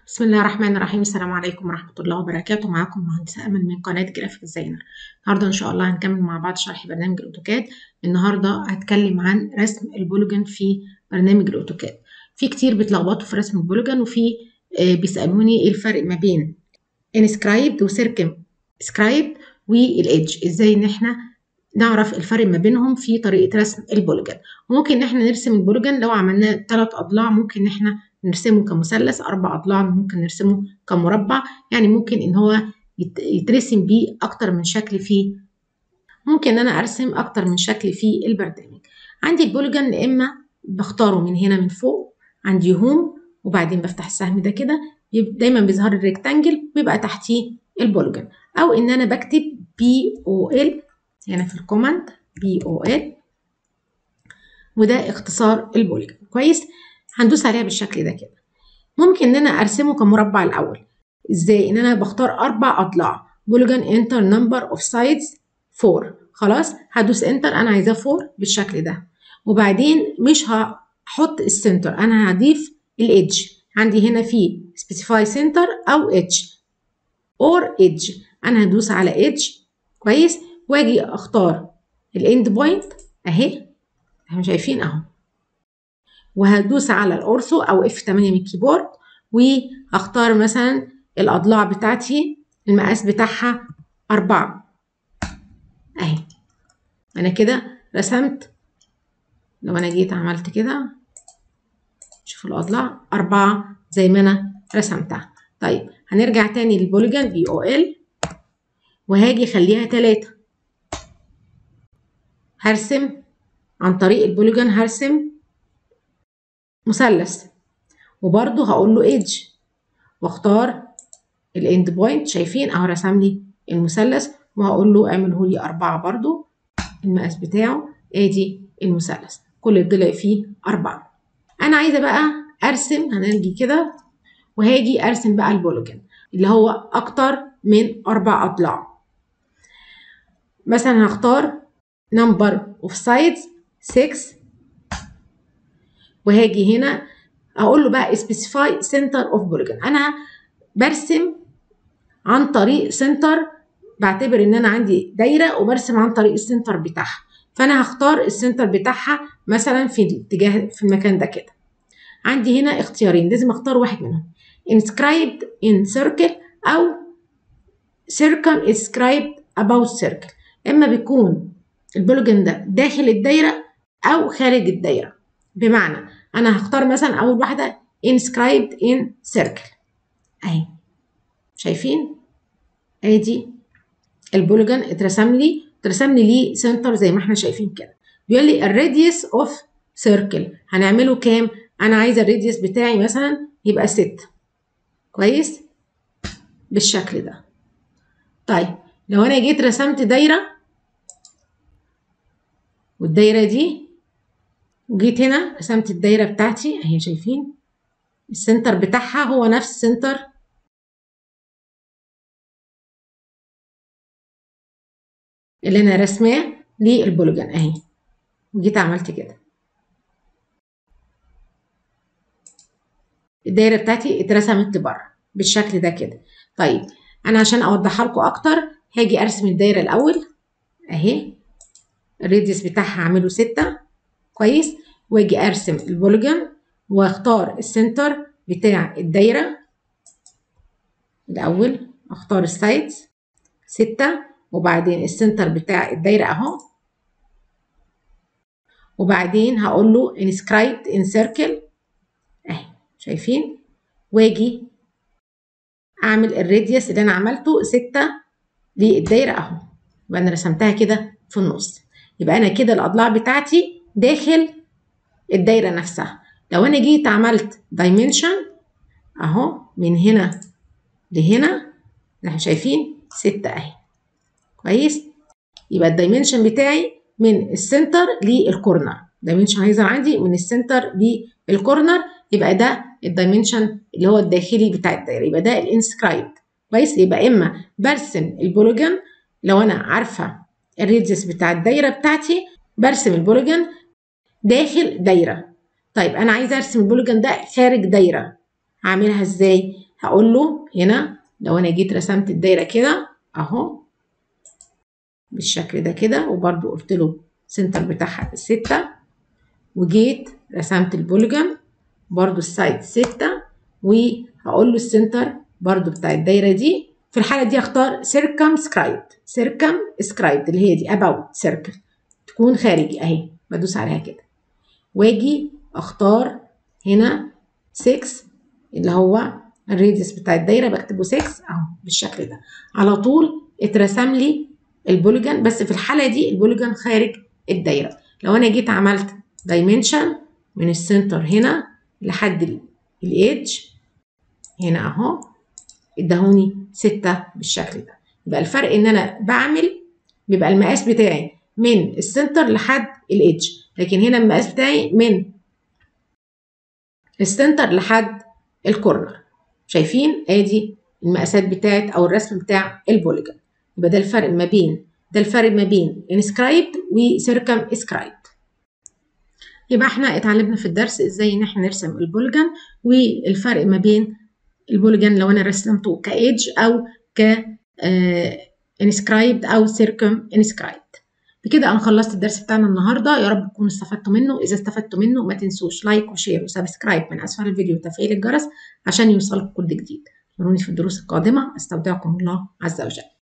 بسم الله الرحمن الرحيم السلام عليكم ورحمة الله وبركاته معاكم مهندسة أمل من قناة جرافيك ديزاينر النهاردة إن شاء الله هنكمل مع بعض شرح برنامج الأوتوكاد النهاردة هتكلم عن رسم البوليجون في برنامج الأوتوكاد في كتير بيتلخبطوا في رسم البوليجون وفي آه بيسألوني إيه الفرق ما بين انسكرايبد وسيركم سكرايبد والإيدج إزاي إن إحنا نعرف الفرق ما بينهم في طريقة رسم البوليجون وممكن إن إحنا نرسم البوليجون لو عملنا ثلاث أضلاع ممكن إن إحنا نرسمه كمثلث أربع أضلاع ممكن نرسمه كمربع يعني ممكن إن هو يترسم بيه أكتر من شكل في ممكن إن أنا أرسم أكتر من شكل في البرنامج عندي البوليجون يا إما بختاره من هنا من فوق عندي هوم وبعدين بفتح السهم ده كده دايما بيظهر الريكتانجل بيبقى تحتيه البوليجون أو إن أنا بكتب بي أو إل هنا في الكوماند بي أو إل وده اختصار البوليجون كويس هندوس عليها بالشكل ده كده ممكن ان انا ارسمه كمربع الاول ازاي ان انا بختار اربع اضلاع بوليجون انتر نمبر اوف سايدز 4 خلاص هدوس انتر انا عايزاه 4 بالشكل ده وبعدين مش هحط السنتر انا هضيف الايدج عندي هنا في سبيسيفاي سنتر او ايدج اور ايدج انا هدوس على ايدج كويس واجي اختار الاند بوينت اهي احنا شايفين اهو وهدوس على الأورثو أو F8 من الكيبورد وهختار مثلا الأضلاع بتاعتي المقاس بتاعها أربعة أهي أنا كده رسمت لو أنا جيت عملت كده شوفوا الأضلاع أربعة زي ما أنا رسمتها طيب هنرجع تاني للبوليجون بي أو إل وهاجي أخليها تلاتة هرسم عن طريق البوليجون هرسم مثلث وبرضه هقول له ايدج واختار الاند بوينت شايفين اهو رسم لي المثلث وهقول له اعمله لي أربعة برضه المقاس بتاعه ادي المثلث كل الضلع فيه أربعة أنا عايزة بقى أرسم هنجي كده وهاجي أرسم بقى البوليجون اللي هو أكتر من أربع أضلاع مثلا هختار نمبر اوف سايدز 6 وهاجي هنا اقول له بقى specify center of polygon انا برسم عن طريق سنتر بعتبر ان انا عندي دايره وبرسم عن طريق السنتر بتاعها فانا هختار السنتر بتاعها مثلا في الاتجاه في المكان ده كده عندي هنا اختيارين لازم اختار واحد منهم inscribed in circle او circum inscribed about circle اما بيكون البوليجون ده داخل الدايره او خارج الدايره بمعنى انا هختار مثلا اول واحده inscribed in circle اهي شايفين ادي البوليجون اترسم لي اترسم لي ليه سنتر زي ما احنا شايفين كده بيقول لي الراديوس اوف سيركل هنعمله كام انا عايزه الراديوس بتاعي مثلا يبقى 6 كويس بالشكل ده طيب لو انا جيت رسمت دايره والدايره دي وجيت هنا رسمت الدايرة بتاعتي اهي شايفين السنتر بتاعها هو نفس سنتر اللي انا رسماه للبوليجون اهي وجيت عملت كده الدايرة بتاعتي اترسمت لبره بالشكل ده كده طيب انا عشان اوضحها لكم اكتر هاجي ارسم الدايرة الاول اهي الراديوس بتاعها هعمله ستة كويس واجي ارسم البوليجون واختار السنتر بتاع الدايره الاول اختار السايدز ستة وبعدين السنتر بتاع الدايره اهو وبعدين هقول له inscribed in circle اهي شايفين واجي اعمل الراديوس اللي انا عملته ستة للدايره اهو يبقى انا رسمتها كده في النص يبقى انا كده الاضلاع بتاعتي داخل الدايره نفسها لو انا جيت عملت دايمنشن اهو من هنا لهنا احنا شايفين ستة اهي كويس يبقى الدايمنشن بتاعي من السنتر للكورنر دايمنشن هيظهر عندي من السنتر للكورنر يبقى ده الدايمنشن اللي هو الداخلي بتاع الدايره يبقى ده الانسكرايبد كويس يبقى اما برسم البوليجون لو انا عارفه الريديوس بتاع الدايره بتاعتي برسم البوليجون داخل دايرة طيب أنا عايزة أرسم البوليجون ده خارج دايرة هعملها إزاي؟ هقول له هنا لو انا جيت رسمت الدايره كده اهو بالشكل ده كده وبرده قلت له سنتر بتاعها ستة وجيت رسمت البوليجون برضو السايد ستة وهقول له السنتر برضو بتاع الدايرة دي في الحالة دي اختار circumscribed circumscribed اللي هي دي about circle تكون خارجي اهي بدوس عليها كده واجي اختار هنا 6 اللي هو الراديوس بتاع الدايرة بكتبه 6 اهو بالشكل ده على طول اترسم لي البوليجون بس في الحالة دي البوليجون خارج الدايرة لو انا جيت عملت دايمنشن من السنتر هنا لحد الايدج هنا اهو ادهوني ستة بالشكل ده يبقى الفرق ان انا بعمل بيبقى المقاس بتاعي من السنتر لحد الايدج لكن هنا المقاس بتاعي من السنتر لحد الكورنر شايفين ادي المقاسات بتاعت او الرسم بتاع البوليجون يبقى ده الفرق ما بين ده الفرق ما بين inscribed وسيركم اسكرايبد يبقى احنا اتعلمنا في الدرس ازاي ان احنا نرسم البوليجون والفرق ما بين البوليجون لو انا رسمته كايدج او ك انسكرايبد او سيركم انسكرايبد بكده انا خلصت الدرس بتاعنا النهارده يا رب تكونوا استفدتوا منه اذا استفدتوا منه ما تنسوش لايك وشير وسبسكرايب من اسفل الفيديو وتفعيل الجرس عشان يوصلكم كل جديد نروني في الدروس القادمه استودعكم الله عز وجل